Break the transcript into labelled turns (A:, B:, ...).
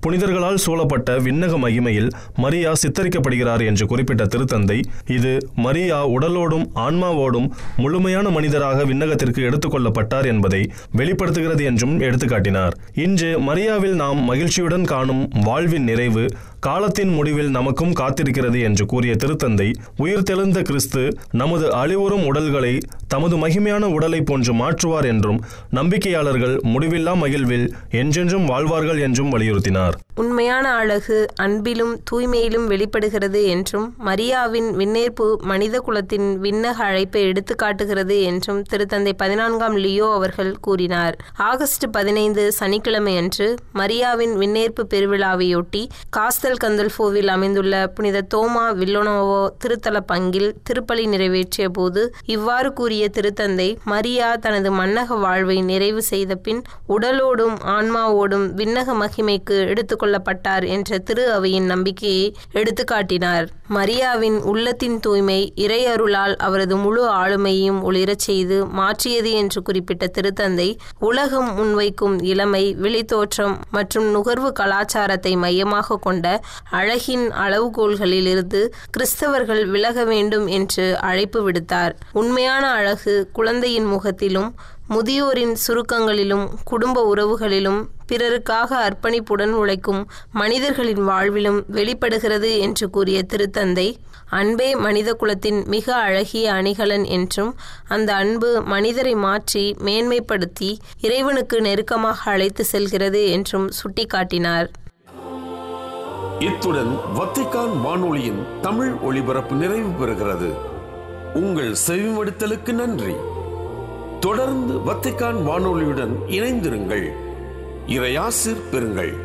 A: புனிதர்களால் சூழப்பட்ட விண்ணக மகிமையில் மரியா சித்தரிக்கப்படுகிறார் என்று குறிப்பிட்ட திருத்தந்தை இது மரியா உடலோடும் ஆன்மாவோடும் முழுமையான மனிதராக விண்ணகத்திற்கு எடுத்துக்கொள்ளப்பட்டார் என்பதை வெளிப்படுத்துகிறது என்றும் எடுத்துக்காட்டினார் இன்று மரியாவில் நாம் மகிழ்ச்சியுடன் காணும் வாழ்வின் நிறைவு காலத்தின் முடிவில் நமக்கும் காத்திருக்கிறது என்று கூறிய திருத்தந்தை உயிர்த்தெழுந்த கிறிஸ்து நமது அழிவுறும் உடல்களை தமது மகிமையான உடலை போன்று மாற்றுவார் என்றும் நம்பிக்கையாளர்கள் முடிவில்லா மகிழ்வில் என்றென்றும் வாழ்வார்கள் என்றும் வலியுறுத்தினார்
B: உண்மையான அழகு அன்பிலும் தூய்மையிலும் வெளிப்படுகிறது என்றும் மரியாவின் விண்ணேற்பு மனித குலத்தின் விண்ணக அழைப்பை எடுத்துக்காட்டுகிறது என்றும் திருத்தந்தை பதினான்காம் லியோ அவர்கள் கூறினார் ஆகஸ்ட் பதினைந்து சனிக்கிழமை அன்று மரியாவின் விண்ணேற்பு பெருவிழாவையொட்டி காஸ்தல் கந்தல்ஃபோவில் அமைந்துள்ள புனித தோமா வில்லோனோவோ திருத்தல பங்கில் திருப்பலி நிறைவேற்றிய போது இவ்வாறு கூறிய திருத்தந்தை மரியா தனது மன்னக வாழ்வை நிறைவு செய்த பின் உடலோடும் ஆன்மாவோடும் விண்ணக மகிமைக்கு எடுத்துக்கொள்ளப்பட்டார் என்ற திரு அவையின் நம்பிக்கையை எடுத்துக்காட்டினார் மரியாவின் உள்ளத்தின் தூய்மை இறை அருளால் அவரது முழு ஆளுமையையும் ஒளிரச் செய்து மாற்றியது என்று குறிப்பிட்ட திருத்தந்தை உலகம் முன்வைக்கும் இளமை வெளித்தோற்றம் மற்றும் நுகர்வு கலாச்சாரத்தை மையமாக கொண்ட அழகின் அளவுகோல்களிலிருந்து கிறிஸ்தவர்கள் விலக வேண்டும் என்று அழைப்பு விடுத்தார் உண்மையான அழகு குழந்தையின் முகத்திலும் முதியோரின் சுருக்கங்களிலும் குடும்ப உறவுகளிலும் பிறருக்காக அர்ப்பணிப்புடன் உழைக்கும் மனிதர்களின் வாழ்விலும் வெளிப்படுகிறது என்று கூறிய திருத்தந்தை அன்பே மனித குலத்தின் மிக அழகிய அணிகலன் என்றும் அந்த அன்பு மனிதரை மாற்றி மேன்மைப்படுத்தி இறைவனுக்கு நெருக்கமாக அழைத்து செல்கிறது என்றும் சுட்டிக்காட்டினார்
C: இத்துடன் வத்திக்கான் வானொலியின் தமிழ் ஒளிபரப்பு நிறைவு பெறுகிறது உங்கள் செவிமடுத்தலுக்கு நன்றி தொடர்ந்து வத்திக்கான் வானொலியுடன் இணைந்திருங்கள் இறையாசிர் பெறுங்கள்